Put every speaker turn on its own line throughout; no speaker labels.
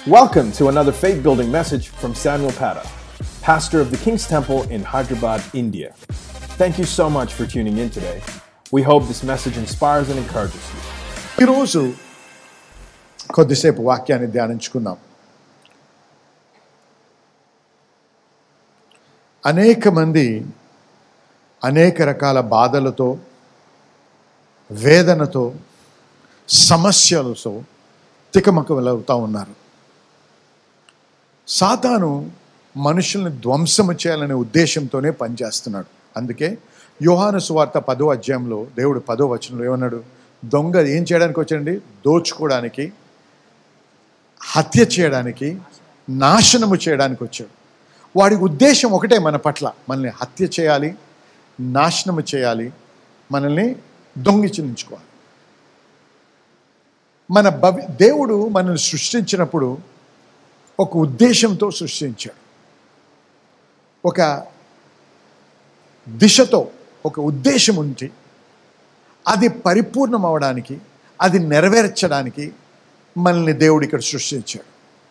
Welcome to another faith building message from Samuel Pata, pastor of the King's Temple in Hyderabad, India. Thank you so much for tuning in today. We hope this message inspires and encourages you.
ఈరోజు కొద్దిసేపు వాక్యాన్ని ధ్యానించుకుందాం అనేక మంది అనేక రకాల బాధలతో వేదనతో సమస్యలతో తికమకలవుతూ ఉన్నారు సాతాను మనుషుల్ని ధ్వంసము చేయాలనే ఉద్దేశంతోనే పనిచేస్తున్నాడు అందుకే యోహాను సువార్త పదో అధ్యాయంలో దేవుడు పదో వచనంలో ఏమన్నాడు దొంగ ఏం చేయడానికి వచ్చాడండి దోచుకోవడానికి హత్య చేయడానికి నాశనము చేయడానికి వచ్చాడు వాడి ఉద్దేశం ఒకటే మన పట్ల మనల్ని హత్య చేయాలి నాశనము చేయాలి మనల్ని దొంగిచించుకోవాలి మన భవి దేవుడు మనల్ని సృష్టించినప్పుడు ఒక ఉద్దేశంతో సృష్టించాడు ఒక దిశతో ఒక ఉద్దేశం ఉంచి అది పరిపూర్ణం అవడానికి అది నెరవేర్చడానికి మనల్ని దేవుడు ఇక్కడ సృష్టించాడు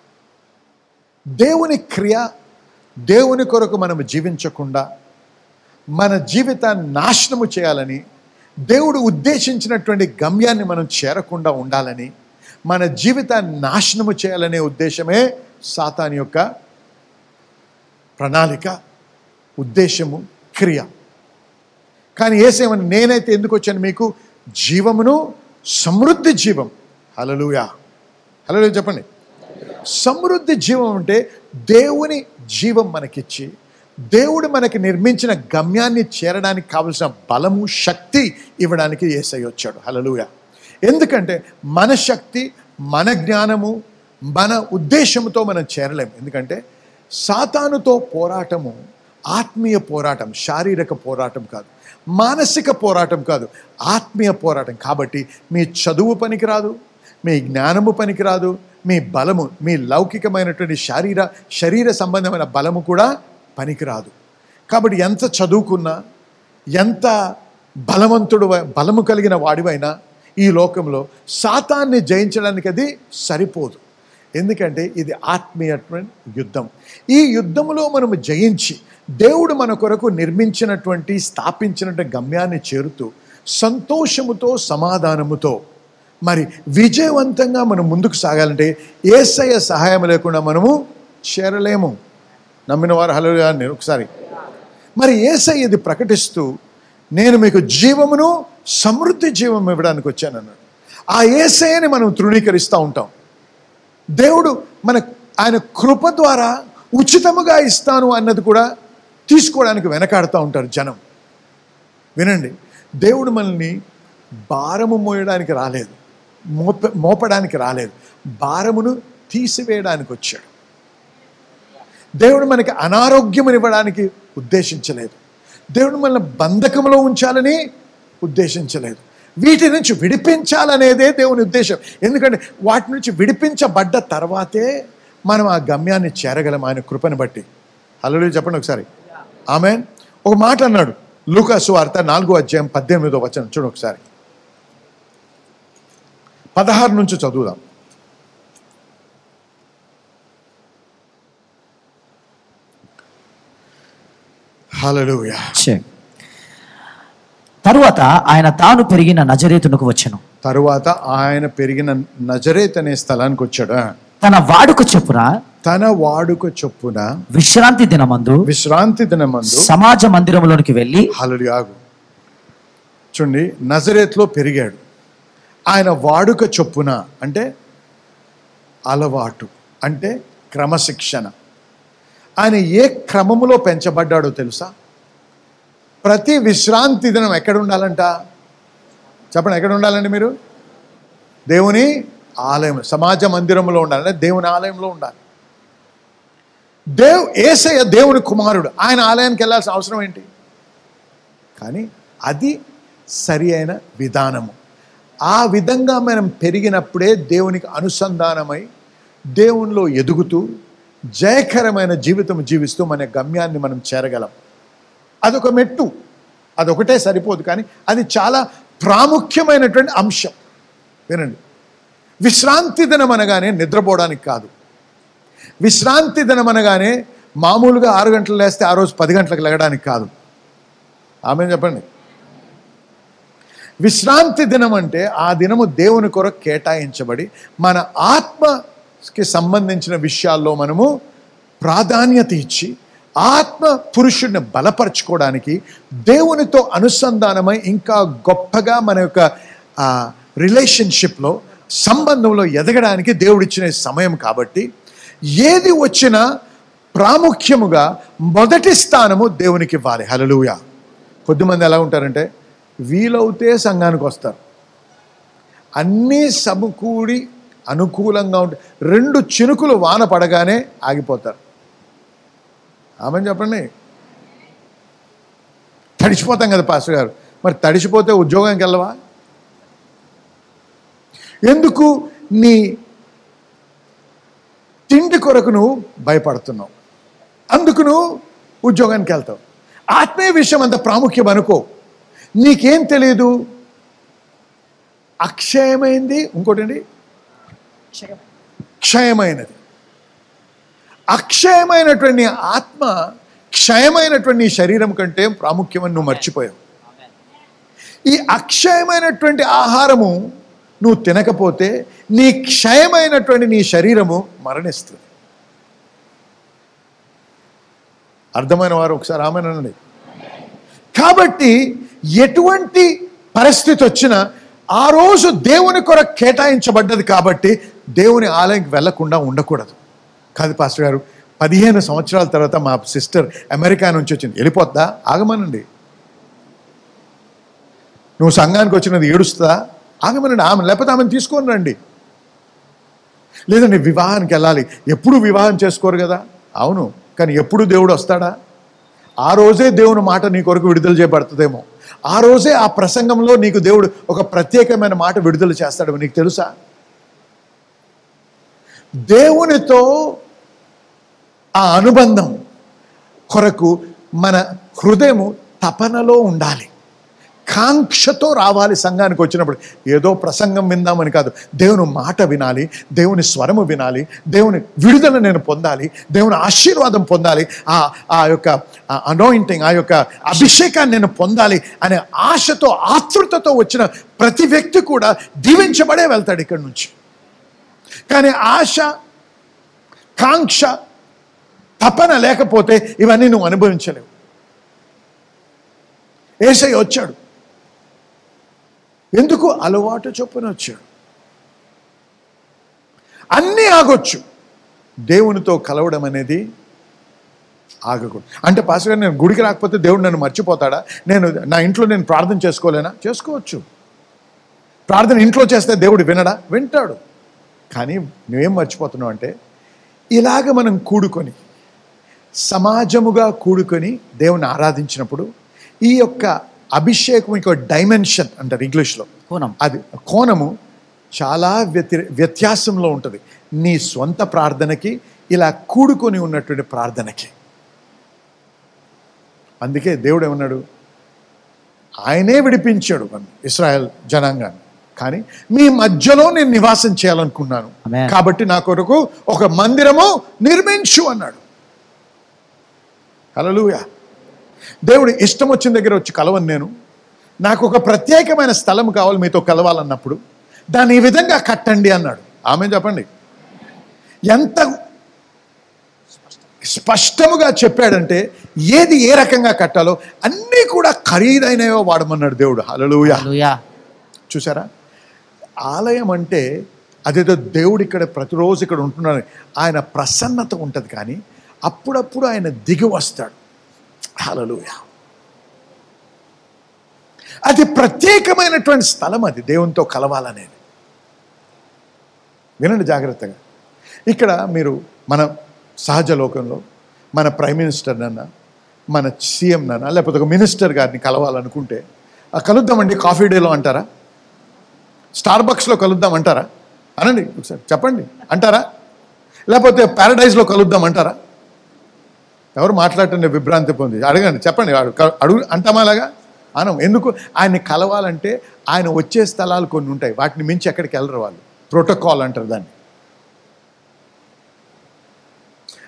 దేవుని క్రియ దేవుని కొరకు మనం జీవించకుండా మన జీవితాన్ని నాశనము చేయాలని దేవుడు ఉద్దేశించినటువంటి గమ్యాన్ని మనం చేరకుండా ఉండాలని మన జీవితాన్ని నాశనము చేయాలనే ఉద్దేశమే సాతాన్ యొక్క ప్రణాళిక ఉద్దేశము క్రియ కానీ ఏసేమని నేనైతే ఎందుకు వచ్చాను మీకు జీవమును సమృద్ధి జీవం హలలుయా హలో చెప్పండి సమృద్ధి జీవం అంటే దేవుని జీవం మనకిచ్చి దేవుడు మనకి నిర్మించిన గమ్యాన్ని చేరడానికి కావలసిన బలము శక్తి ఇవ్వడానికి ఏసై వచ్చాడు హలలుయ ఎందుకంటే మన శక్తి మన జ్ఞానము మన ఉద్దేశంతో మనం చేరలేము ఎందుకంటే సాతానుతో పోరాటము ఆత్మీయ పోరాటం శారీరక పోరాటం కాదు మానసిక పోరాటం కాదు ఆత్మీయ పోరాటం కాబట్టి మీ చదువు పనికిరాదు మీ జ్ఞానము పనికిరాదు మీ బలము మీ లౌకికమైనటువంటి శారీర శరీర సంబంధమైన బలము కూడా పనికిరాదు కాబట్టి ఎంత చదువుకున్నా ఎంత బలవంతుడు బలము కలిగిన వాడివైనా ఈ లోకంలో సాతాన్ని జయించడానికి అది సరిపోదు ఎందుకంటే ఇది ఆత్మీయటువంటి యుద్ధం ఈ యుద్ధంలో మనము జయించి దేవుడు మన కొరకు నిర్మించినటువంటి స్థాపించినటువంటి గమ్యాన్ని చేరుతూ సంతోషముతో సమాధానముతో మరి విజయవంతంగా మనం ముందుకు సాగాలంటే ఏసయ్య సహాయం లేకుండా మనము చేరలేము నమ్మిన వారు హలో నేను ఒకసారి మరి ఏసై ఇది ప్రకటిస్తూ నేను మీకు జీవమును సమృద్ధి జీవం ఇవ్వడానికి వచ్చానన్నాడు ఆ ఏసయ్యని మనం తృణీకరిస్తూ ఉంటాం దేవుడు మన ఆయన కృప ద్వారా ఉచితముగా ఇస్తాను అన్నది కూడా తీసుకోవడానికి వెనకాడుతూ ఉంటారు జనం వినండి దేవుడు మనల్ని భారము మోయడానికి రాలేదు మోప మోపడానికి రాలేదు భారమును తీసివేయడానికి వచ్చాడు దేవుడు మనకి అనారోగ్యమునివ్వడానికి ఉద్దేశించలేదు దేవుడు మనల్ని బంధకంలో ఉంచాలని ఉద్దేశించలేదు వీటి నుంచి విడిపించాలనేదే దేవుని ఉద్దేశం ఎందుకంటే వాటి నుంచి విడిపించబడ్డ తర్వాతే మనం ఆ గమ్యాన్ని చేరగలం ఆయన కృపను బట్టి హలో చెప్పండి ఒకసారి ఆమె ఒక మాట అన్నాడు లూకాసు వార్త నాలుగో అధ్యాయం పద్దెనిమిదో వచనం చూడు ఒకసారి పదహారు నుంచి చదువుదాం హల్లెలూయా
చే. తరువాత ఆయన తాను పెరిగిన నజరేతునకు వచ్చెను
తరువాత ఆయన పెరిగిన నజరేత్ అనే స్థలానికి వచ్చాడు
తన వాడుక చొప్పున
తన వాడుక చొప్పున
విశ్రాంతి దినమందు
విశ్రాంతి దినమందు
సమాజ మందిరములోనికి వెళ్ళి
హలలు ఆగు చూడండి నజరేత్లో పెరిగాడు ఆయన వాడుక చొప్పున అంటే అలవాటు అంటే క్రమశిక్షణ ఆయన ఏ క్రమములో పెంచబడ్డాడో తెలుసా ప్రతి విశ్రాంతి దినం ఎక్కడ ఉండాలంట చెప్పండి ఎక్కడ ఉండాలండి మీరు దేవుని ఆలయం సమాజ మందిరంలో ఉండాలి అంటే దేవుని ఆలయంలో ఉండాలి దేవ్ ఏసయ్య దేవుని కుమారుడు ఆయన ఆలయానికి వెళ్ళాల్సిన అవసరం ఏంటి కానీ అది సరి అయిన విధానము ఆ విధంగా మనం పెరిగినప్పుడే దేవునికి అనుసంధానమై దేవునిలో ఎదుగుతూ జయకరమైన జీవితం జీవిస్తూ మన గమ్యాన్ని మనం చేరగలం అదొక మెట్టు అదొకటే సరిపోదు కానీ అది చాలా ప్రాముఖ్యమైనటువంటి అంశం వినండి విశ్రాంతి దినం అనగానే నిద్రపోవడానికి కాదు విశ్రాంతి దినం అనగానే మామూలుగా ఆరు గంటలు లేస్తే ఆ రోజు పది గంటలకు లెగడానికి కాదు ఆమె చెప్పండి విశ్రాంతి దినం అంటే ఆ దినము దేవుని కొరకు కేటాయించబడి మన ఆత్మకి సంబంధించిన విషయాల్లో మనము ప్రాధాన్యత ఇచ్చి ఆత్మ పురుషుడిని బలపరచుకోవడానికి దేవునితో అనుసంధానమై ఇంకా గొప్పగా మన యొక్క ఆ, రిలేషన్షిప్లో సంబంధంలో ఎదగడానికి దేవుడిచ్చిన సమయం కాబట్టి ఏది వచ్చినా ప్రాముఖ్యముగా మొదటి స్థానము దేవునికి ఇవ్వాలి హలలుయ కొద్దిమంది ఎలా ఉంటారంటే వీలవుతే సంఘానికి వస్తారు అన్నీ సమకూడి అనుకూలంగా ఉంటే రెండు చినుకులు వాన పడగానే ఆగిపోతారు ఆమె చెప్పండి తడిచిపోతాం కదా పాస్టర్ గారు మరి తడిచిపోతే ఉద్యోగానికి వెళ్ళవా ఎందుకు నీ తిండి కొరకు నువ్వు భయపడుతున్నావు అందుకు నువ్వు ఉద్యోగానికి వెళ్తావు ఆత్మీయ విషయం అంత ప్రాముఖ్యం అనుకో నీకేం తెలియదు అక్షయమైంది ఇంకోటండి క్షయమైనది అక్షయమైనటువంటి నీ ఆత్మ క్షయమైనటువంటి నీ శరీరం కంటే ప్రాముఖ్యమని నువ్వు మర్చిపోయావు ఈ అక్షయమైనటువంటి ఆహారము నువ్వు తినకపోతే నీ క్షయమైనటువంటి నీ శరీరము మరణిస్తుంది అర్థమైన వారు ఒకసారి ఆమెనండి కాబట్టి ఎటువంటి పరిస్థితి వచ్చినా ఆ రోజు దేవుని కొరకు కేటాయించబడ్డది కాబట్టి దేవుని ఆలయంకి వెళ్లకుండా ఉండకూడదు కాదు పాస్టర్ గారు పదిహేను సంవత్సరాల తర్వాత మా సిస్టర్ అమెరికా నుంచి వచ్చింది వెళ్ళిపోద్దా ఆగమనండి నువ్వు సంఘానికి వచ్చినది ఏడుస్తుందా ఆగమనండి ఆమె లేకపోతే ఆమెను తీసుకొని రండి లేదండి వివాహానికి వెళ్ళాలి ఎప్పుడు వివాహం చేసుకోరు కదా అవును కానీ ఎప్పుడు దేవుడు వస్తాడా ఆ రోజే దేవుని మాట నీ కొరకు విడుదల చేయబడుతుందేమో ఆ రోజే ఆ ప్రసంగంలో నీకు దేవుడు ఒక ప్రత్యేకమైన మాట విడుదల చేస్తాడు నీకు తెలుసా దేవునితో ఆ అనుబంధం కొరకు మన హృదయము తపనలో ఉండాలి కాంక్షతో రావాలి సంఘానికి వచ్చినప్పుడు ఏదో ప్రసంగం విందామని కాదు దేవుని మాట వినాలి దేవుని స్వరము వినాలి దేవుని విడుదల నేను పొందాలి దేవుని ఆశీర్వాదం పొందాలి ఆ ఆ యొక్క అనాయింటింగ్ ఆ యొక్క అభిషేకాన్ని నేను పొందాలి అనే ఆశతో ఆతృతతో వచ్చిన ప్రతి వ్యక్తి కూడా దీవించబడే వెళ్తాడు ఇక్కడి నుంచి కానీ ఆశ కాంక్ష తపన లేకపోతే ఇవన్నీ నువ్వు అనుభవించలేవు ఏసై వచ్చాడు ఎందుకు అలవాటు చొప్పున వచ్చాడు అన్నీ ఆగొచ్చు దేవునితో కలవడం అనేది ఆగకూడదు అంటే పాస్టర్ గారు నేను గుడికి రాకపోతే దేవుడు నన్ను మర్చిపోతాడా నేను నా ఇంట్లో నేను ప్రార్థన చేసుకోలేనా చేసుకోవచ్చు ప్రార్థన ఇంట్లో చేస్తే దేవుడు వినడా వింటాడు కానీ నువ్వేం మర్చిపోతున్నావు అంటే ఇలాగ మనం కూడుకొని సమాజముగా కూడుకొని దేవుని ఆరాధించినప్పుడు ఈ యొక్క అభిషేకం ఇంకో డైమెన్షన్ అంటారు ఇంగ్లీష్లో
కోణం
అది కోణము చాలా వ్యతి వ్యత్యాసంలో ఉంటుంది నీ స్వంత ప్రార్థనకి ఇలా కూడుకొని ఉన్నటువంటి ప్రార్థనకి అందుకే దేవుడు ఏమన్నాడు ఆయనే విడిపించాడు మన ఇస్రాయల్ జనాంగాన్ని కానీ మీ మధ్యలో నేను నివాసం చేయాలనుకున్నాను
Amen.
కాబట్టి నా కొరకు ఒక మందిరము నిర్మించు అన్నాడు హల్లెలూయా దేవుడు ఇష్టం వచ్చిన దగ్గర వచ్చి కలవను నేను నాకు ఒక ప్రత్యేకమైన స్థలం కావాలి మీతో కలవాలన్నప్పుడు దాన్ని ఈ విధంగా కట్టండి అన్నాడు ఆమె చెప్పండి ఎంత స్పష్టముగా చెప్పాడంటే ఏది ఏ రకంగా కట్టాలో అన్నీ కూడా ఖరీదైనవో వాడమన్నాడు దేవుడు హల్లెలూయా
హల్లెలూయా
చూసారా ఆలయం అంటే అదేదో దేవుడు ఇక్కడ ప్రతిరోజు ఇక్కడ ఉంటున్నాడు ఆయన ప్రసన్నత ఉంటుంది కానీ అప్పుడప్పుడు ఆయన దిగి వస్తాడు హల్లెలూయ అది ప్రత్యేకమైనటువంటి స్థలం అది దేవునితో కలవాలనేది వినండి జాగ్రత్తగా ఇక్కడ మీరు మన సహజ లోకంలో మన ప్రైమ్ మినిస్టర్నన్నా మన సీఎంనన్నా లేకపోతే ఒక మినిస్టర్ గారిని కలవాలనుకుంటే "ఆ, కలుద్దామండి కాఫీ డేలో అంటారా స్టార్ బక్స్లో కలుద్దాం అంటారా అనండి ఒకసారి చెప్పండి అంటారా లేకపోతే ప్యారడైజ్లో కలుద్దాం అంటారా ఎవరు మాట్లాడటం విభ్రాంతి పొంది అడగండి చెప్పండి అడు- క- అడుగు అంటామా అలాగా అనం ఎందుకు ఆయన్ని కలవాలంటే ఆయన వచ్చే స్థలాలు కొన్ని ఉంటాయి వాటిని మించి ఎక్కడికి వెళ్ళరు వాళ్ళు ప్రోటోకాల్ అంటారు దాన్ని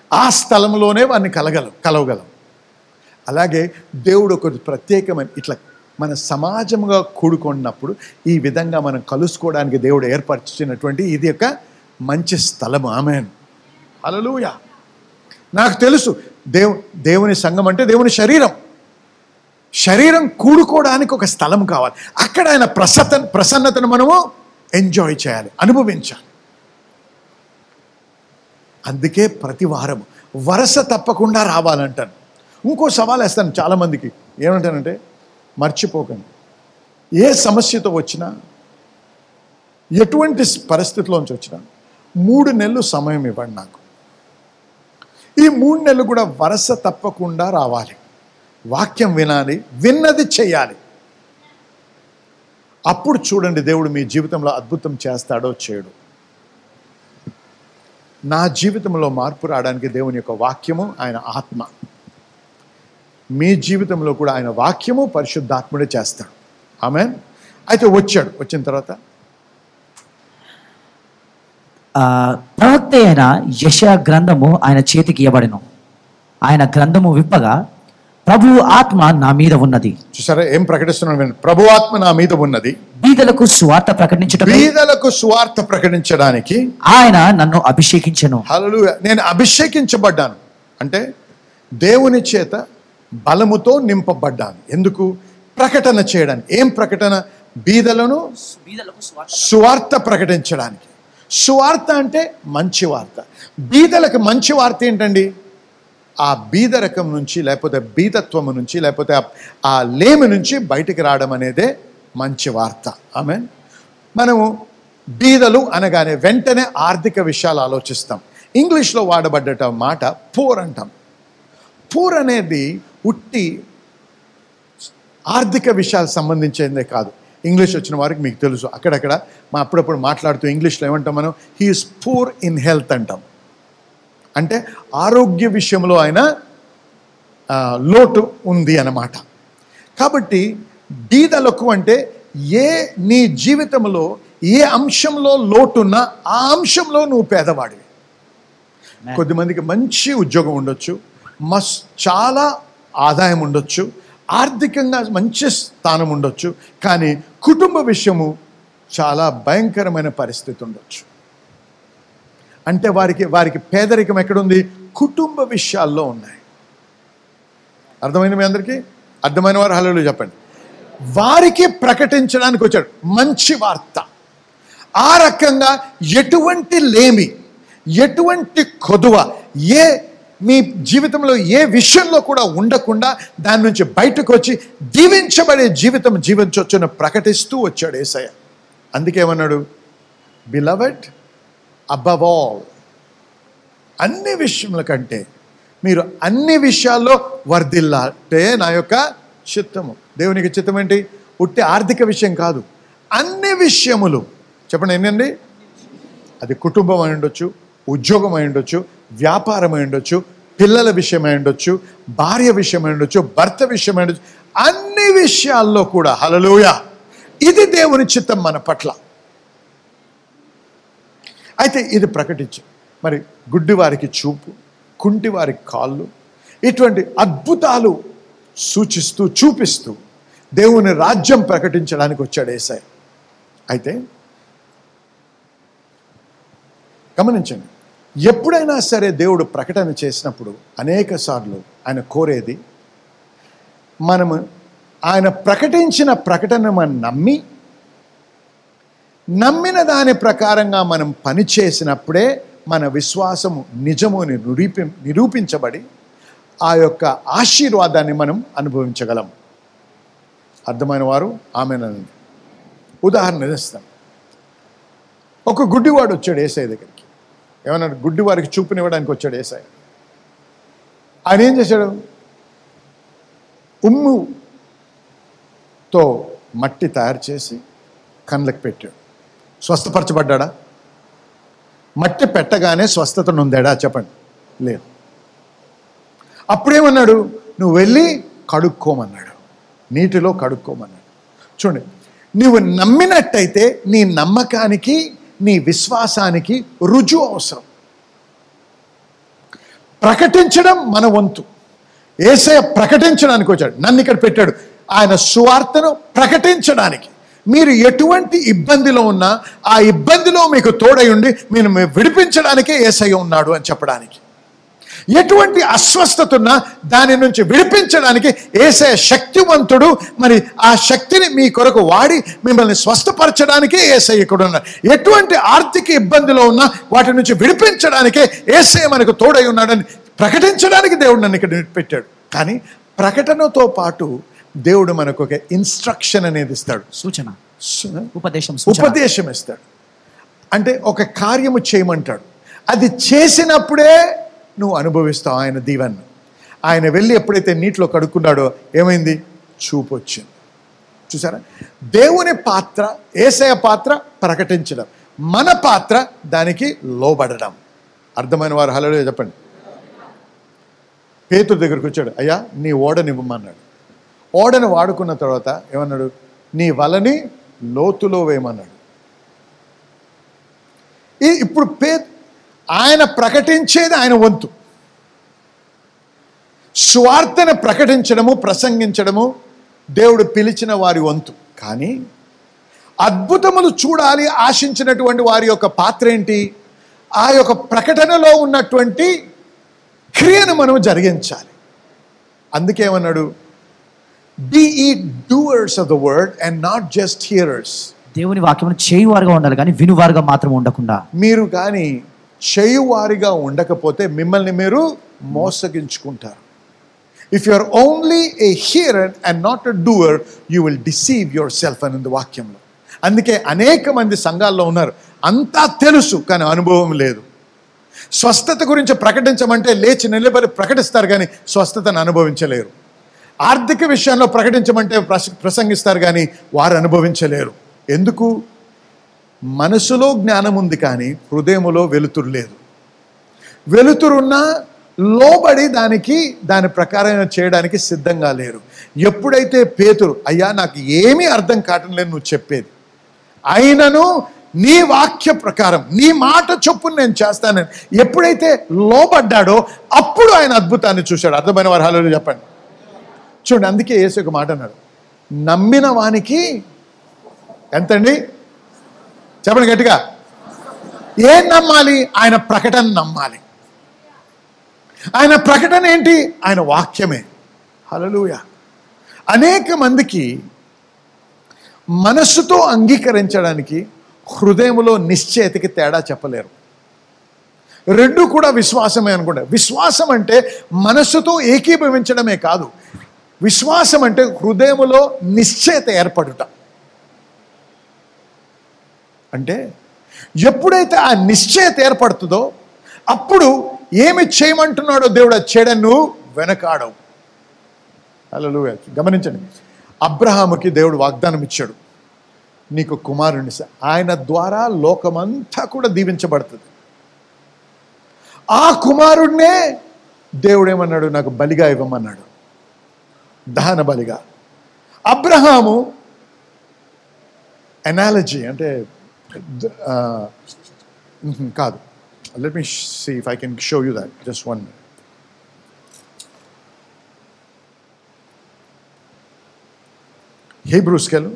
ఆ స్థలంలోనే వారిని కలగలం కలవగలం అలాగే దేవుడు ఒక ప్రత్యేకమైన ఇట్లా మన సమాజంగా కూడుకున్నప్పుడు ఈ విధంగా మనం కలుసుకోవడానికి దేవుడు ఏర్పరిచినటువంటి ఇది ఒక మంచి స్థలం ఆమెన్ హల్లెలూయా నాకు తెలుసు దేవు దేవుని సంఘం అంటే దేవుని శరీరం శరీరం కూడుకోవడానికి ఒక స్థలం కావాలి అక్కడ ఆయన ప్రసత ప్రసన్నతను మనము ఎంజాయ్ చేయాలి అనుభవించాలి అందుకే ప్రతి వారం వరుస తప్పకుండా రావాలంటాను ఇంకో సవాల్ వేస్తాను చాలామందికి ఏమంటానంటే మర్చిపోకండి ఏ సమస్యతో వచ్చినా ఎటువంటి పరిస్థితిలోంచి వచ్చినా మూడు నెలలు సమయం ఇవ్వండి నాకు ఈ మూడు నెలలు కూడా వరుస తప్పకుండా రావాలి వాక్యం వినాలి విన్నది చేయాలి అప్పుడు చూడండి దేవుడు మీ జీవితంలో అద్భుతం చేస్తాడో చేయడు నా జీవితంలో మార్పు రావడానికి దేవుని యొక్క వాక్యము ఆయన ఆత్మ మీ జీవితంలో కూడా ఆయన వాక్యము పరిశుద్ధాత్ముడే చేస్తాడు ఆమె అయితే వచ్చాడు వచ్చిన తర్వాత
ఆ, ప్రవక్త అయిన యశ గ్రంథము ఆయన చేతికి ఇవ్వబడెను ఆయన గ్రంథము విప్పగా ప్రభువు ఆత్మ నా మీద ఉన్నది
చూసారా ఏం ప్రకటిస్తున్నాను వినండి. ప్రభు ఆత్మ నా మీద ఉన్నది
బీదలకు సువార్త ప్రకటించుటకై
బీదలకు సువార్త ప్రకటించడానికి
ఆయన నన్ను అభిషేకించెను
హల్లెలూయా నేను అభిషేకించబడ్డాను అంటే దేవుని చేత బలముతో నింపబడ్డాను ఎందుకు ప్రకటన చేయడానికి ఏం ప్రకటన బీదలను సువార్త ప్రకటించడానికి సువార్త అంటే మంచి వార్త బీదలకు మంచి వార్త ఏంటండి ఆ బీదరకం నుంచి లేకపోతే బీదత్వము నుంచి లేకపోతే ఆ- ఆ లేమి నుంచి బయటికి రావడం అనేదే మంచి వార్త ఆమె మనము బీదలు అనగానే వెంటనే ఆర్థిక విషయాలు ఆలోచిస్తాం ఇంగ్లీష్లో వాడబడ్డట మాట పూర్ అంటాం పూర్ అనేది ఉట్టి ఆర్థిక విషయాలకు సంబంధించిందే కాదు ఇంగ్లీష్ వచ్చిన వారికి మీకు తెలుసు అక్కడక్కడ మా అప్పుడప్పుడు మాట్లాడుతూ ఇంగ్లీష్లో ఏమంటాం మనం హీఈస్ పూర్ ఇన్ హెల్త్ అంటాం అంటే ఆరోగ్య విషయంలో ఆయన ఆ, లోటు ఉంది అన్నమాట కాబట్టి బీదలకు అంటే ఏ నీ జీవితంలో ఏ అంశంలో లోటున్నా ఆ అంశంలో నువ్వు పేదవాడివి కొద్దిమందికి మంచి ఉద్యోగం ఉండొచ్చు మస్ చాలా ఆదాయం ఉండొచ్చు ఆర్థికంగా మంచి స్థానం ఉండొచ్చు కానీ కుటుంబ విషయము చాలా భయంకరమైన పరిస్థితి ఉండొచ్చు అంటే వారికి వారికి పేదరికం ఎక్కడుంది కుటుంబ విషయాల్లో ఉన్నాయి అర్థమైంది మీ అందరికీ అర్థమైన వారు హలో చెప్పండి వారికి ప్రకటించడానికి వచ్చాడు మంచి వార్త ఆ రకంగా ఎటువంటి లేమి ఎటువంటి కొదువ ఏ మీ జీవితంలో ఏ విషయంలో కూడా ఉండకుండా దాని నుంచి బయటకు వచ్చి దీవించబడే జీవితం జీవించవచ్చును ప్రకటిస్తూ వచ్చాడు ఏసయ్య అందుకేమన్నాడు బిలవెడ్ అబవ్ ఆల్ అన్ని విషయముల కంటే మీరు అన్ని విషయాల్లో వర్ధిల్లాటే నా యొక్క చిత్తము దేవునికి చిత్తం ఏంటి ఉట్టి ఆర్థిక విషయం కాదు అన్ని విషయములు చెప్పండి ఏంటండి అది కుటుంబం అయి ఉండొచ్చు ఉద్యోగం అయి ఉండొచ్చు వ్యాపారం అయి ఉండొచ్చు పిల్లల విషయం అయి ఉండొచ్చు భార్య విషయం అయి ఉండొచ్చు భర్త విషయం అయి ఉండొచ్చు అన్ని విషయాల్లో కూడా హలలోయ ఇది దేవుని చిత్తం మన పట్ల అయితే ఇది ప్రకటించు మరి గుడ్డి వారికి చూపు కుంటి వారికి కాళ్ళు ఇటువంటి అద్భుతాలు సూచిస్తూ చూపిస్తూ దేవుని రాజ్యం ప్రకటించడానికి వచ్చాడు ఏసాయి అయితే గమనించండి ఎప్పుడైనా సరే దేవుడు ప్రకటన చేసినప్పుడు అనేక సార్లు ఆయన కోరేది మనము ఆయన ప్రకటించిన ప్రకటన మనం నమ్మి నమ్మిన దాని ప్రకారంగా మనం పని చేసినప్పుడే మన విశ్వాసము నిజము అని నిరూపి నిరూపించబడి ఆ యొక్క ఆశీర్వాదాన్ని మనం అనుభవించగలం అర్థమైన వారు ఆమెనండి ఉదాహరణ ఇస్తాం ఒక గుడ్డివాడు వచ్చాడు ఏసఐ దగ్గరికి ఏమన్నాడు గుడ్డివారికి చూపునివ్వడానికి వచ్చాడు ఏసఐ ఆయన ఏం చేశాడు ఉమ్ముతో మట్టి తయారు చేసి కళ్ళకి పెట్టాడు స్వస్థపరచబడ్డా మట్టి పెట్టగానే స్వస్థత నొందాడా చెప్పండి లేదు అప్పుడేమన్నాడు నువ్వు వెళ్ళి కడుక్కోమన్నాడు నీటిలో కడుక్కోమన్నాడు చూడండి నువ్వు నమ్మినట్టయితే నీ నమ్మకానికి నీ విశ్వాసానికి రుజువు అవసరం ప్రకటించడం మన వంతు ఏసయ ప్రకటించడానికి వచ్చాడు నన్ను ఇక్కడ పెట్టాడు ఆయన సువార్తను ప్రకటించడానికి మీరు ఎటువంటి ఇబ్బందిలో ఉన్నా ఆ ఇబ్బందిలో మీకు తోడై ఉండి మీరు విడిపించడానికే ఏసయ్య ఉన్నాడు అని చెప్పడానికి ఎటువంటి అస్వస్థత ఉన్నా దాని నుంచి విడిపించడానికి ఏసయ శక్తివంతుడు మరి ఆ శక్తిని మీ కొరకు వాడి మిమ్మల్ని స్వస్థపరచడానికే ఏసై ఇక్కడ ఉన్నారు ఎటువంటి ఆర్థిక ఇబ్బందిలో ఉన్నా వాటి నుంచి విడిపించడానికే ఏసై మనకు తోడై ఉన్నాడని ప్రకటించడానికి దేవుడు నన్ను ఇక్కడ పెట్టాడు కానీ ప్రకటనతో పాటు దేవుడు మనకు ఒక ఇన్స్ట్రక్షన్ అనేది ఇస్తాడు
సూచన
సు-
ఉపదేశం సూచన
ఉపదేశం ఇస్తాడు అంటే ఒక కార్యము చేయమంటాడు అది చేసినప్పుడే నువ్వు అనుభవిస్తావు ఆయన దీవెన్ను ఆయన వెళ్ళి ఎప్పుడైతే నీటిలో కడుక్కున్నాడో ఏమైంది చూపు వచ్చింది చూసారా దేవుని పాత్ర ఏసయ పాత్ర ప్రకటించడం మన పాత్ర దానికి లోబడడం అర్థమైన వారు హలో చెప్పండి పేతురు దగ్గరికి వచ్చాడు అయ్యా నీ ఓడనివ్వమన్నాడు ఓడని వాడుకున్న తర్వాత ఏమన్నాడు నీ వలని లోతులో వేయమన్నాడు ఈ- ఇప్పుడు పే ఆయన ప్రకటించేది ఆయన వంతు స్వార్థను ప్రకటించడము ప్రసంగించడము దేవుడు పిలిచిన వారి వంతు కానీ అద్భుతములు చూడాలి ఆశించినటువంటి వారి యొక్క పాత్ర ఏంటి ఆ యొక్క ప్రకటనలో ఉన్నటువంటి క్రియను మనం జరిగించాలి అందుకేమన్నాడు be ye doers of the word and not just hearers
దేవుని వాక్యమును చేయువారుగా ఉండాలి కానీ వినువారుగా మాత్రం ఉండకుండా
మీరు కానీ చేయువారిగా ఉండకపోతే మిమ్మల్ని మీరు మోసగించుకుంటారు if you are only a hearer and not a doer you will deceive yourself అని ఉంది వాక్యంలో అందుకే అనేక మంది సంఘాల్లో ఉన్నారు అంతా తెలుసు కానీ అనుభవం లేదు స్వస్థత గురించి ప్రకటించమంటే లేచి నిలబడి ప్రకటిస్తారు కానీ స్వస్థతను అనుభవించలేరు ఆర్థిక విషయంలో ప్రకటించమంటే ప్రస- ప్రసంగిస్తారు కానీ వారు అనుభవించలేరు ఎందుకు మనసులో జ్ఞానం ఉంది కానీ హృదయములో వెలుతురు లేదు వెలుతురున్నా లోబడి దానికి దాని ప్రకారం చేయడానికి సిద్ధంగా లేరు ఎప్పుడైతే పేతురు అయ్యా నాకు ఏమీ అర్థం కావటం లేదు నువ్వు చెప్పేది అయినను నీ వాక్య ప్రకారం నీ మాట చొప్పున నేను చేస్తానని ఎప్పుడైతే లోబడ్డాడో అప్పుడు ఆయన అద్భుతాన్ని చూశాడు అర్థమైన వారు హలో చెప్పండి చూడండి అందుకే యేసు ఒక మాట అన్నాడు నమ్మిన వానికి ఎంతండి చెప్పండి గట్టిగా ఏం నమ్మాలి ఆయన ప్రకటన నమ్మాలి ఆయన ప్రకటన ఏంటి ఆయన వాక్యమే హలలుయ అనేక మందికి మనస్సుతో అంగీకరించడానికి హృదయములో నిశ్చయతకి తేడా చెప్పలేరు రెండు కూడా విశ్వాసమే అనుకుంటా విశ్వాసం అంటే మనస్సుతో ఏకీభవించడమే కాదు విశ్వాసం అంటే హృదయములో నిశ్చయత ఏర్పడుట అంటే ఎప్పుడైతే ఆ నిశ్చయత ఏర్పడుతుందో అప్పుడు ఏమి చేయమంటున్నాడో దేవుడు అది చేయడం నువ్వు వెనకాడవు అలా గమనించండి అబ్రహాముకి దేవుడు వాగ్దానం ఇచ్చాడు నీకు కుమారుని ఇస్తా. ఆయన ద్వారా లోకమంతా కూడా దీవించబడుతుంది ఆ కుమారుడినే దేవుడు ఏమన్నాడు నాకు బలిగా ఇవ్వమన్నాడు దహన బలిగా అబ్రహాము ఎనాలజీ అంటే ద- ఆ, మ్మ్, కాదు let me see if I can show you that just one హీబ్రూస్కెళ్ళు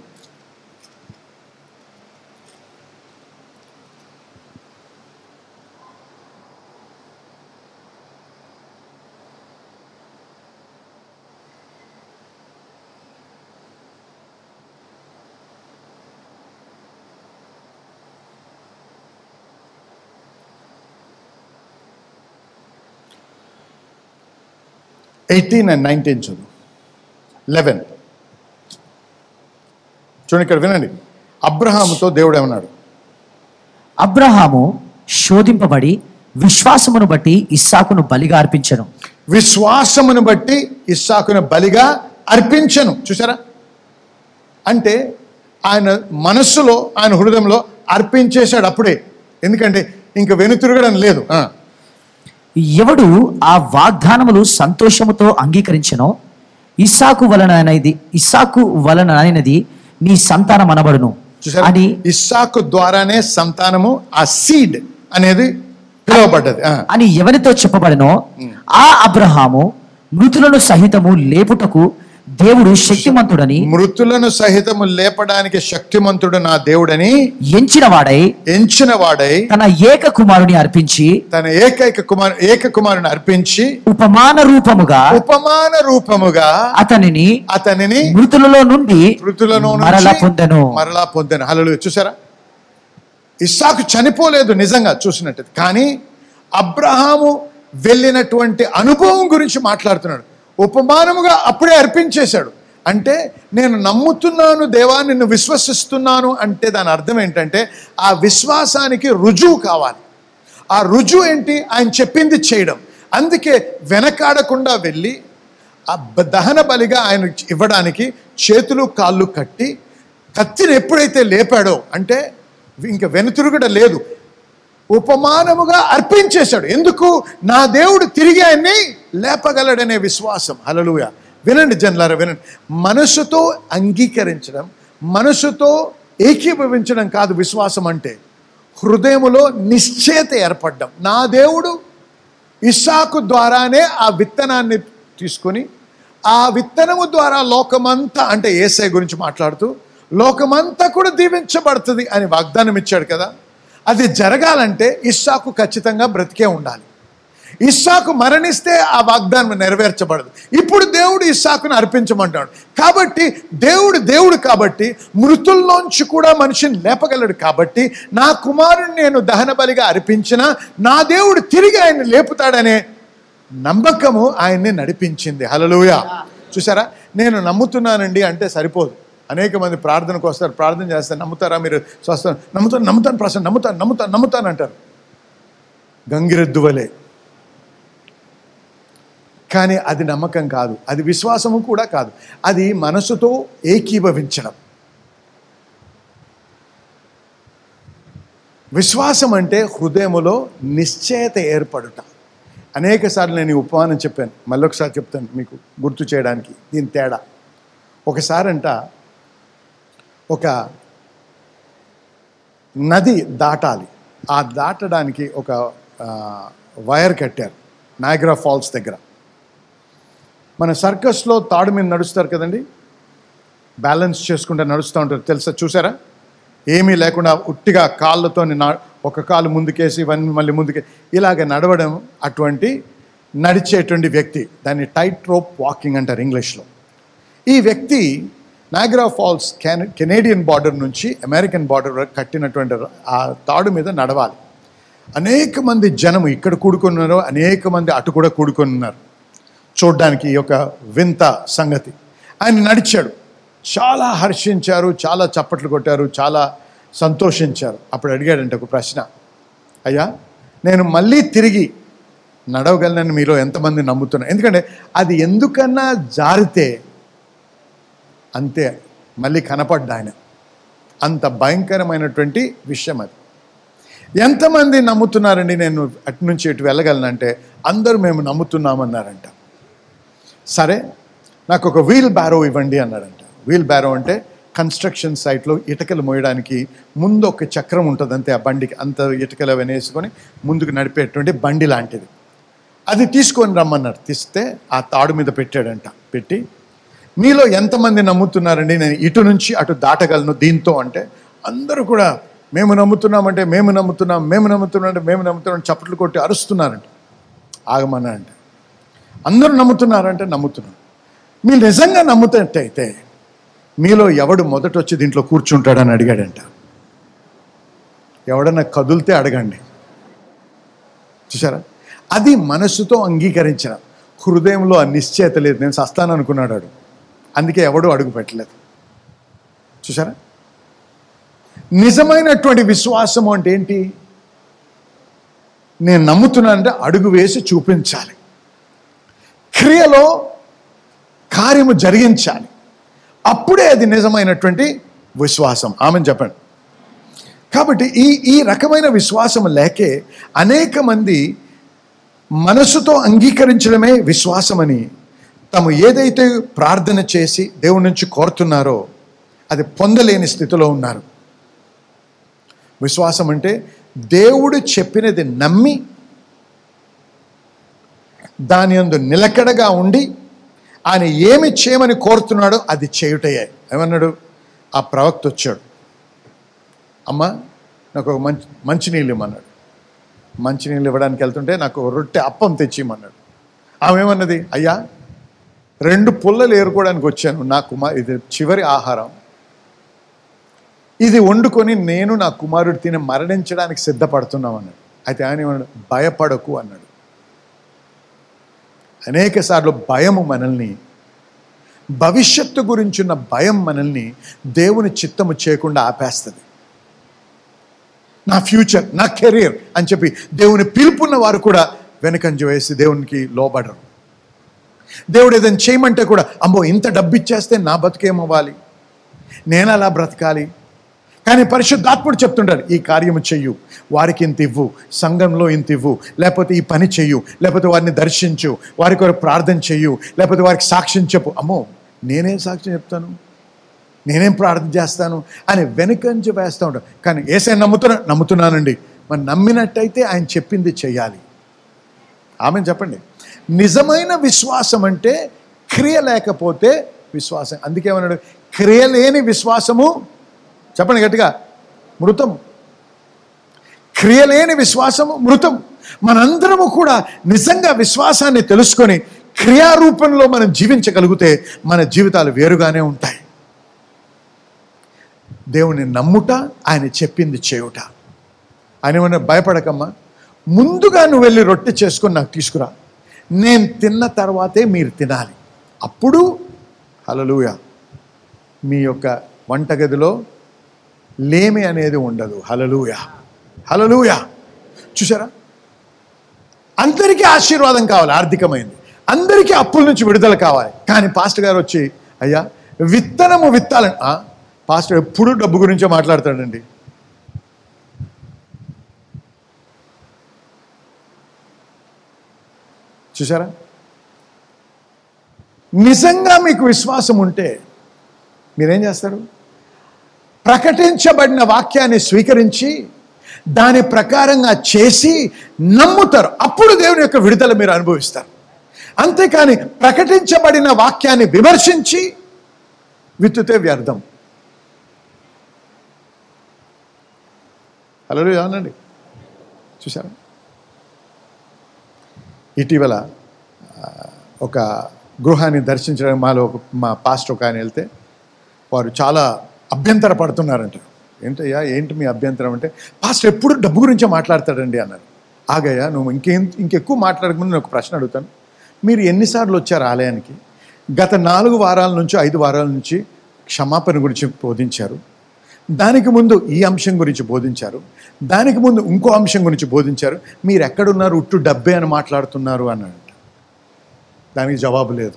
ఎయిటీన్ అండ్ నైన్టీన్ చదువు లెవెన్ చూడండి ఇక్కడ వినండి అబ్రహాముతో దేవుడు ఏమన్నాడు
అబ్రహాము శోధింపబడి విశ్వాసమును బట్టి ఇస్సాకును బలిగా అర్పించను
విశ్వాసమును బట్టి ఇస్సాకును బలిగా అర్పించను చూసారా అంటే ఆయన మనస్సులో ఆయన హృదయంలో అర్పించేశాడు అప్పుడే ఎందుకంటే ఇంక వెనుతిరగడం లేదు ఆ.
ఎవడు ఆ వాగ్దానములు సంతోషముతో అంగీకరించనో ఇస్సాకు వలన అనేది ఇస్సాకు వలన అయినది నీ సంతానం అనబడును
చూసారా
అని
ఇస్సాకు ద్వారానే సంతానము ఆ సీడ్ అనేది పిలువబడ్డది ఆ.
అని ఎవరితో చెప్పబడినో ఆ అబ్రహాము మృతులను సహితము లేపుటకు దేవుడు శక్తిమంతుడని
మృతులను సహితము లేపడానికి శక్తిమంతుడు నా దేవుడని
ఎంచిన వాడై
ఎంచిన వాడై
తన ఏక కుమారుని అర్పించి
తన ఏకైక కుమారు ఏక కుమారుని అర్పించి
ఉపమాన రూపముగా
ఉపమాన రూపముగా
అతనిని
అతనిని
మృతులలో నుండి
మృతులను నుంచి
మరల పొందెను
మరలా పొందెను హలో చూసారా ఇస్సాకు చనిపోలేదు నిజంగా చూసినట్టు కానీ అబ్రహాము వెళ్ళినటువంటి అనుభవం గురించి మాట్లాడుతున్నాడు ఉపమానముగా అప్పుడే అర్పించేశాడు అంటే నేను నమ్ముతున్నాను దేవా నిన్ను విశ్వసిస్తున్నాను అంటే దాని అర్థం ఏంటంటే ఆ విశ్వాసానికి రుజువు కావాలి ఆ రుజువు ఏంటి ఆయన చెప్పింది చేయడం అందుకే వెనకాడకుండా వెళ్ళి ఆ బ- దహన బలిగా ఆయన ఇవ్వడానికి చేతులు కాళ్ళు కట్టి కత్తిని ఎప్పుడైతే లేపాడో అంటే ఇంకా వెనుతిరుగుడ లేదు ఉపమానముగా అర్పించేశాడు ఎందుకు నా దేవుడు తిరిగి ఆయన్ని లేపగలడనే విశ్వాసం హలలుయ వినండి జన్లారా వినండి మనసుతో అంగీకరించడం మనసుతో ఏకీభవించడం కాదు విశ్వాసం అంటే హృదయములో నిశ్చయత ఏర్పడ్డం నా దేవుడు ఇస్సాకు ద్వారానే ఆ విత్తనాన్ని తీసుకొని ఆ విత్తనము ద్వారా లోకమంతా అంటే ఏసై గురించి మాట్లాడుతూ లోకమంతా కూడా దీవించబడుతుంది అని వాగ్దానం ఇచ్చాడు కదా అది జరగాలంటే ఇస్సాకు ఖచ్చితంగా బ్రతికే ఉండాలి ఇస్సాకు మరణిస్తే ఆ వాగ్దానం నెరవేర్చబడదు ఇప్పుడు దేవుడు ఇస్సాకును అర్పించమంటాడు కాబట్టి దేవుడు దేవుడు కాబట్టి మృతుల్లోంచి కూడా మనిషిని లేపగలడు కాబట్టి నా కుమారుని నేను దహన బలిగా అర్పించిన నా దేవుడు తిరిగి ఆయన లేపుతాడనే నమ్మకము ఆయన్ని నడిపించింది హలలుయ చూసారా నేను నమ్ముతున్నానండి అంటే సరిపోదు అనేక మంది ప్రార్థనకు వస్తారు ప్రార్థన చేస్తారు నమ్ముతారా మీరు స్వస్థ నమ్ముతాను నమ్ముతాను ప్రసన్న నమ్ముతాను నమ్ముతాను నమ్ముతాను అంటారు గంగిరెద్దు వలె కానీ అది నమ్మకం కాదు అది విశ్వాసము కూడా కాదు అది మనసుతో ఏకీభవించడం విశ్వాసం అంటే హృదయములో నిశ్చయత ఏర్పడుట అనేక సార్లు నేను ఈ ఉపమానం చెప్పాను మళ్ళొకసారి చెప్తాను మీకు గుర్తు చేయడానికి దీని తేడా ఒకసారంట ఒక నది దాటాలి ఆ దాటడానికి ఒక ఆ, వైర్ కట్టారు నాయగ్రా ఫాల్స్ దగ్గర మన సర్కస్లో తాడు మీద నడుస్తారు కదండి బ్యాలెన్స్ చేసుకుంటూ నడుస్తూ ఉంటారు తెలుసా చూసారా ఏమీ లేకుండా ఉట్టిగా కాళ్ళతో ఒక కాలు ముందుకేసి ఇవన్నీ మళ్ళీ ముందుకే ఇలాగ నడవడం అటువంటి నడిచేటువంటి వ్యక్తి దాన్ని టైట్ రోప్ వాకింగ్ అంటారు ఇంగ్లీష్లో ఈ వ్యక్తి నాగ్రా ఫాల్స్ కెన కెనేడియన్ బార్డర్ నుంచి అమెరికన్ బార్డర్ వరకు కట్టినటువంటి ఆ తాడు మీద నడవాలి అనేక మంది జనం ఇక్కడ కూడుకొని ఉన్నారు అనేక మంది అటు కూడా కూడుకొని ఉన్నారు చూడ్డానికి ఈ యొక్క వింత సంగతి ఆయన నడిచాడు చాలా హర్షించారు చాలా చప్పట్లు కొట్టారు చాలా సంతోషించారు అప్పుడు అడిగాడంటే ఒక ప్రశ్న అయ్యా నేను మళ్ళీ తిరిగి నడవగలనని మీలో ఎంతమంది నమ్ముతున్నారు ఎందుకంటే అది ఎందుకన్నా జారితే అంతే మళ్ళీ కనపడ్డా ఆయన అంత భయంకరమైనటువంటి విషయం అది ఎంతమంది నమ్ముతున్నారండి నేను అటు నుంచి ఇటు వెళ్ళగలనంటే అందరూ మేము నమ్ముతున్నామన్నారంట సరే నాకు ఒక వీల్ బ్యారో ఇవ్వండి అన్నాడంట వీల్ బ్యారో అంటే కన్స్ట్రక్షన్ సైట్లో ఇటుకలు మోయడానికి ముందు ఒక చక్రం ఉంటుంది అంతే ఆ బండికి అంత ఇటుకలు అవన్నీ వేసుకొని ముందుకు నడిపేటువంటి బండి లాంటిది అది తీసుకొని రమ్మన్నారు తీస్తే ఆ తాడు మీద పెట్టాడంట పెట్టి మీలో ఎంతమంది నమ్ముతున్నారండి నేను ఇటు నుంచి అటు దాటగలను దీంతో అంటే అందరూ కూడా మేము నమ్ముతున్నామంటే మేము నమ్ముతున్నాం మేము నమ్ముతున్నాం అంటే మేము నమ్ముతున్నాం చప్పట్లు కొట్టి అరుస్తున్నారంట ఆగమన్నా అంటే అందరూ నమ్ముతున్నారంటే నమ్ముతున్నారు మీరు నిజంగా నమ్ముతున్నట్టయితే మీలో ఎవడు మొదట వచ్చి దీంట్లో కూర్చుంటాడని అడిగాడంట ఎవడన్నా కదులితే అడగండి చూసారా అది మనసుతో అంగీకరించిన హృదయంలో ఆ నిశ్చయత లేదు నేను సస్తాను అనుకున్నాడు వాడు అందుకే ఎవడు అడుగు పెట్టలేదు చూసారా నిజమైనటువంటి విశ్వాసము అంటే ఏంటి నేను నమ్ముతున్నానంటే అడుగు వేసి చూపించాలి క్రియలో కార్యము జరిగించాలి అప్పుడే అది నిజమైనటువంటి విశ్వాసం ఆమెను చెప్పండి కాబట్టి ఈ ఈ రకమైన విశ్వాసం లేకే అనేక మంది మనసుతో అంగీకరించడమే విశ్వాసమని తాము ఏదైతే ప్రార్థన చేసి దేవుడి నుంచి కోరుతున్నారో అది పొందలేని స్థితిలో ఉన్నారు విశ్వాసం అంటే దేవుడు చెప్పినది నమ్మి దాని యందు నిలకడగా ఉండి ఆయన ఏమి చేయమని కోరుతున్నాడో అది చేయుటయ్యాయి ఏమన్నాడు ఆ ప్రవక్త వచ్చాడు అమ్మ నాకు ఒక మంచి మంచినీళ్ళు ఇమ్మన్నాడు మంచినీళ్ళు ఇవ్వడానికి వెళ్తుంటే నాకు ఒక రొట్టె అప్పం తెచ్చి ఇమ్మన్నాడు ఆమె ఏమన్నది అయ్యా రెండు పుల్లలు ఏరుకోవడానికి వచ్చాను నా కుమార్ ఇది చివరి ఆహారం ఇది వండుకొని నేను నా కుమారుడు తిని మరణించడానికి సిద్ధపడుతున్నాం అన్నాడు అయితే ఆయన ఏమన్నాడు భయపడకు అన్నాడు అనేక సార్లు భయము మనల్ని భవిష్యత్తు గురించున్న భయం మనల్ని దేవుని చిత్తము చేయకుండా ఆపేస్తుంది నా ఫ్యూచర్ నా కెరీర్ అని చెప్పి దేవుని పిలుపున్న వారు కూడా వెనకంజ వేసి దేవునికి లోబడరు దేవుడు ఏదైనా చేయమంటే కూడా అమ్మో ఇంత డబ్బు ఇచ్చేస్తే నా బతుకేమవ్వాలి నేను అలా బ్రతకాలి కానీ పరిశుద్ధాత్ముడు చెప్తుంటాడు ఈ కార్యము చెయ్యు వారికి ఇంత ఇవ్వు సంఘంలో ఇంత ఇవ్వు లేకపోతే ఈ పని చెయ్యు లేకపోతే వారిని దర్శించు వారి కొరకు ప్రార్థన చెయ్యు లేకపోతే వారికి సాక్ష్యం చెప్పు అమ్మో నేనేం సాక్ష్యం చెప్తాను నేనేం ప్రార్థన చేస్తాను అని వెనుకంజ వేస్తూ ఉంటాను కానీ ఏసై నమ్ముతున్నా నమ్ముతున్నానండి మరి నమ్మినట్టయితే ఆయన చెప్పింది చెయ్యాలి ఆమె చెప్పండి నిజమైన విశ్వాసం అంటే క్రియ లేకపోతే విశ్వాసం అందుకేమన్నాడు క్రియ లేని విశ్వాసము చెప్పండి గట్టిగా మృతము క్రియ లేని విశ్వాసము మృతం మనందరము కూడా నిజంగా విశ్వాసాన్ని తెలుసుకొని క్రియారూపంలో మనం జీవించగలిగితే మన జీవితాలు వేరుగానే ఉంటాయి దేవుని నమ్ముట ఆయన చెప్పింది చేయుట ఆయన ఏమన్నా భయపడకమ్మా ముందుగా నువ్వు వెళ్ళి రొట్టె చేసుకొని నాకు తీసుకురా నేను తిన్న తర్వాతే మీరు తినాలి అప్పుడు హలలుయ మీ యొక్క వంటగదిలో లేమి అనేది ఉండదు హలలుయ హలలుయ చూసారా అందరికీ ఆశీర్వాదం కావాలి ఆర్థికమైంది అందరికీ అప్పుల నుంచి విడుదల కావాలి కానీ పాస్టర్ గారు వచ్చి అయ్యా విత్తనము విత్తాలని ఆ, పాస్టర్ ఎప్పుడూ డబ్బు గురించే మాట్లాడతాడండి చూసారా నిజంగా మీకు విశ్వాసం ఉంటే మీరేం చేస్తారు ప్రకటించబడిన వాక్యాన్ని స్వీకరించి దాని ప్రకారంగా చేసి నమ్ముతారు అప్పుడు దేవుని యొక్క విడుదల మీరు అనుభవిస్తారు అంతేకాని ప్రకటించబడిన వాక్యాన్ని విమర్శించి విత్తుతే వ్యర్థం హలో ఏమనండి చూసారా ఇటీవల ఆ, ఒక గృహాన్ని దర్శించడానికి మాలో ఒక మా పాస్టర్ ఒక ఆయన వెళ్తే వారు చాలా అభ్యంతర పడుతున్నారంట ఏంటయ్యా ఏంటి మీ అభ్యంతరం అంటే పాస్టర్ ఎప్పుడు డబ్బు గురించే మాట్లాడతాడండి అన్నారు ఆగయ్యా నువ్వు ఇంకేం ఇంకెక్కువ మాట్లాడకముందు నేను ఒక ప్రశ్న అడుగుతాను మీరు ఎన్నిసార్లు వచ్చారు ఆలయానికి గత నాలుగు వారాల నుంచి ఐదు వారాల నుంచి క్షమాపణ గురించి బోధించారు దానికి ముందు ఈ అంశం గురించి బోధించారు దానికి ముందు ఇంకో అంశం గురించి బోధించారు మీరు ఎక్కడున్నారు ఉట్టు డబ్బే అని మాట్లాడుతున్నారు అన్నాడు దానికి జవాబు లేదు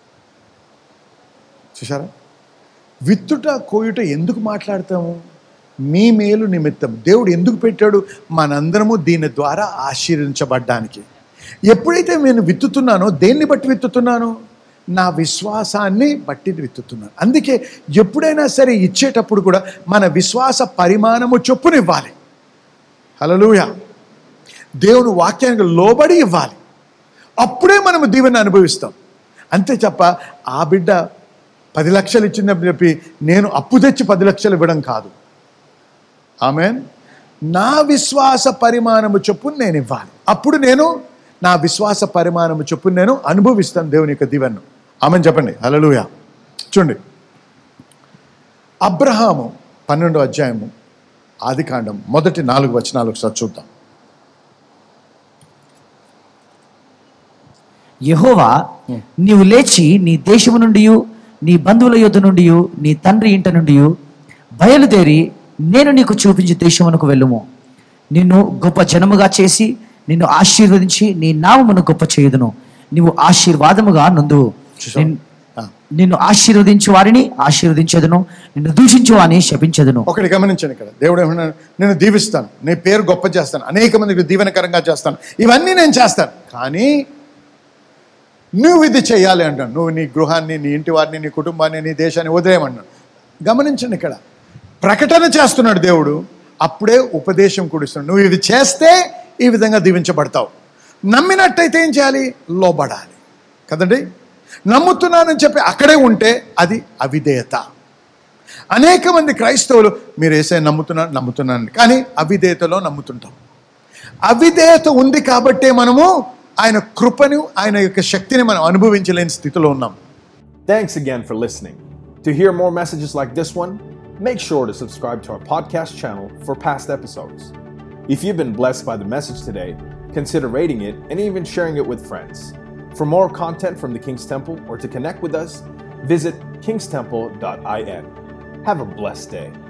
చూసారా విత్తుట కోయుట ఎందుకు మాట్లాడతాము మీ మేలు నిమిత్తం దేవుడు ఎందుకు పెట్టాడు మనందరము దీని ద్వారా ఆశీర్వించబడ్డానికి ఎప్పుడైతే నేను విత్తుతున్నానో దేన్ని బట్టి విత్తుతున్నాను నా విశ్వాసాన్ని బట్టి విత్తుతున్నాను అందుకే ఎప్పుడైనా సరే ఇచ్చేటప్పుడు కూడా మన విశ్వాస పరిమాణము చొప్పున ఇవ్వాలి హలలుయ దేవుని వాక్యానికి లోబడి ఇవ్వాలి అప్పుడే మనము దీవెన అనుభవిస్తాం అంతే తప్ప ఆ బిడ్డ పది లక్షలు ఇచ్చిందని చెప్పి నేను అప్పు తెచ్చి పది లక్షలు ఇవ్వడం కాదు ఆమె నా విశ్వాస పరిమాణము చొప్పున నేను ఇవ్వాలి అప్పుడు నేను నా విశ్వాస పరిమాణము చొప్పున నేను అనుభవిస్తాను దేవుని యొక్క దీవెన్ను ఆమె చెప్పండి హలలుయ చూడండి అబ్రహాము పన్నెండో అధ్యాయము ఆదికాండం మొదటి నాలుగు వచనాలు ఒకసారి చూద్దాం
యెహోవా నీవు లేచి నీ దేశము నుండి నీ బంధువుల యొద్ద నుండి నీ తండ్రి ఇంట నుండి బయలుదేరి నేను నీకు చూపించే దేశమునకు వెళ్ళుము నిన్ను గొప్ప జనముగా చేసి నిన్ను ఆశీర్వదించి నీ నామమును గొప్ప చేయుదును నీవు ఆశీర్వాదముగా నుండు
చూసావా?
నిన్-
ఆ.
నిన్ను ఆశీర్వదించు వారిని ఆశీర్వదించదును నిన్ను దూషించు వారిని శపించదును
ఒకటి గమనించండి ఇక్కడ దేవుడు ఏమన్నాడు నేను దీవిస్తాను నీ పేరు గొప్ప చేస్తాను అనేక మందికి దీవెనకరంగా చేస్తాను ఇవన్నీ నేను చేస్తాను కానీ నువ్వు ఇది చేయాలి అంటాను నువ్వు నీ గృహాన్ని నీ ఇంటి వారిని నీ కుటుంబాన్ని నీ దేశాన్ని వదిలేయమన్నాడు గమనించండి ఇక్కడ ప్రకటన చేస్తున్నాడు దేవుడు అప్పుడే ఉపదేశం కూడిస్తున్నాడు నువ్వు ఇది చేస్తే ఈ విధంగా దీవించబడతావు నమ్మినట్టయితే ఏం చేయాలి లోబడాలి కదండి నమ్ముతున్నానని చెప్పి అక్కడే ఉంటే అది అవిధేయత అనేక మంది క్రైస్తవులు మీరు వేసే నమ్ముతున్నారు నమ్ముతున్నాను కానీ అవిధేయతలో నమ్ముతుంటాం అవిధేయత ఉంది కాబట్టే మనము ఆయన కృపను ఆయన యొక్క శక్తిని మనం అనుభవించలేని స్థితిలో ఉన్నాం
Thanks again for listening. To hear more messages like this one, make sure to subscribe to our podcast channel for past episodes. If you've been blessed by the message today, consider rating it and even sharing it with friends. For more content from the King's Temple or to connect with us, visit kingstemple.in. Have a blessed day.